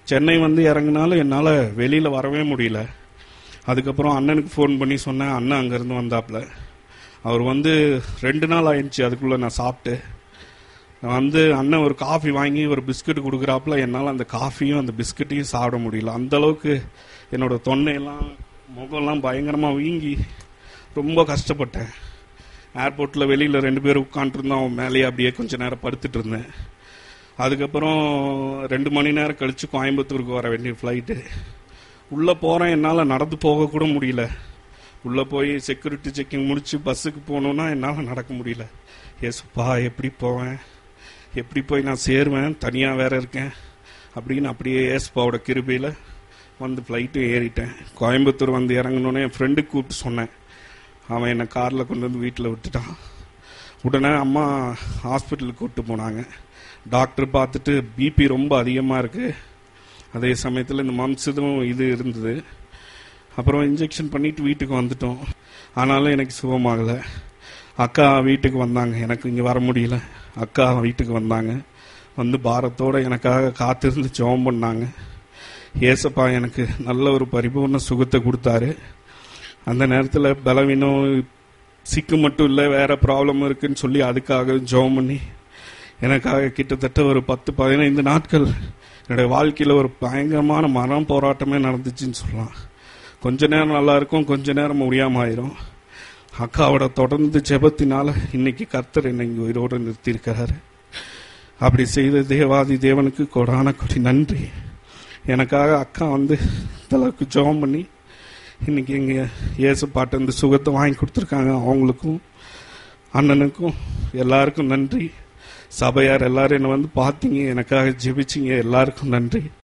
சென்னை வந்து இறங்குனாலும் என்னால் வெளியில் வரவே முடியல அதுக்கப்புறம் அண்ணனுக்கு ஃபோன் பண்ணி சொன்னேன் அண்ணன் அங்கேருந்து வந்தாப்புல அவர் வந்து ரெண்டு நாள் ஆயிடுச்சு அதுக்குள்ளே நான் சாப்பிட்டு நான் வந்து அண்ணன் ஒரு காஃபி வாங்கி ஒரு பிஸ்கட் கொடுக்குறாப்புல என்னால் அந்த காஃபியும் அந்த பிஸ்கட்டையும் சாப்பிட முடியல அந்த அளவுக்கு என்னோட தொண்டையெல்லாம் முகம்லாம் பயங்கரமாக வீங்கி ரொம்ப கஷ்டப்பட்டேன் ஏர்போர்ட்டில் வெளியில் ரெண்டு பேரும் உட்காந்துருந்தோம் அவன் மேலேயே அப்படியே கொஞ்ச நேரம் படுத்துட்டு இருந்தேன் அதுக்கப்புறம் ரெண்டு மணி நேரம் கழித்து கோயம்புத்தூருக்கு வர வேண்டிய ஃப்ளைட்டு உள்ளே போகிறேன் என்னால் நடந்து போக கூட முடியல உள்ளே போய் செக்யூரிட்டி செக்கிங் முடித்து பஸ்ஸுக்கு போகணுன்னா என்னால் நடக்க முடியல ஏசுப்பா எப்படி போவேன் எப்படி போய் நான் சேருவேன் தனியாக வேற இருக்கேன் அப்படின்னு அப்படியே ஏசுப்பாவோட கிருபையில் வந்து ஃப்ளைட்டு ஏறிட்டேன் கோயம்புத்தூர் வந்து இறங்கணுன்னே என் ஃப்ரெண்டுக்கு கூப்பிட்டு சொன்னேன் அவன் என்னை காரில் கொண்டு வந்து வீட்டில் விட்டுட்டான் உடனே அம்மா ஹாஸ்பிட்டலுக்கு கூப்பிட்டு போனாங்க டாக்டர் பார்த்துட்டு பிபி ரொம்ப அதிகமாக இருக்குது அதே சமயத்தில் இந்த மம்ஸ் இதுவும் இது இருந்தது அப்புறம் இன்ஜெக்ஷன் பண்ணிட்டு வீட்டுக்கு வந்துட்டோம் ஆனாலும் எனக்கு சுகமாகலை அக்கா வீட்டுக்கு வந்தாங்க எனக்கு இங்கே வர முடியல அக்கா வீட்டுக்கு வந்தாங்க வந்து பாரத்தோடு எனக்காக காத்திருந்து ஜெபம் பண்ணாங்க ஏசப்பா எனக்கு நல்ல ஒரு பரிபூர்ண சுகத்தை கொடுத்தாரு அந்த நேரத்தில் பலவீனம் சிக்கு மட்டும் இல்லை வேற ப்ராப்ளம் இருக்குன்னு சொல்லி அதுக்காக ஜெபம் பண்ணி எனக்காக கிட்டத்தட்ட ஒரு பத்து பதினைந்து நாட்கள் என்னுடைய வாழ்க்கையில் ஒரு பயங்கரமான மரம் போராட்டமே நடந்துச்சுன்னு சொல்லலாம் கொஞ்ச நேரம் நல்லா இருக்கும் கொஞ்ச நேரம் முடியாம ஆயிரும் அக்காவோட தொடர்ந்து ஜெபத்தினால இன்னைக்கு கர்த்தர் என்னை இங்கே உயிரோடு நிறுத்தியிருக்கிறாரு அப்படி செய்த தேவாதி தேவனுக்கு கொடான கொடி நன்றி எனக்காக அக்கா வந்து இந்த அளவுக்கு ஜெபம் பண்ணி இன்னைக்கு எங்க இயேசு பாட்டு இந்த சுகத்தை வாங்கி கொடுத்துருக்காங்க அவங்களுக்கும் அண்ணனுக்கும் எல்லாருக்கும் நன்றி சபையார் எல்லாரும் என்னை வந்து பார்த்தீங்க எனக்காக ஜெபிச்சிங்க எல்லாருக்கும் நன்றி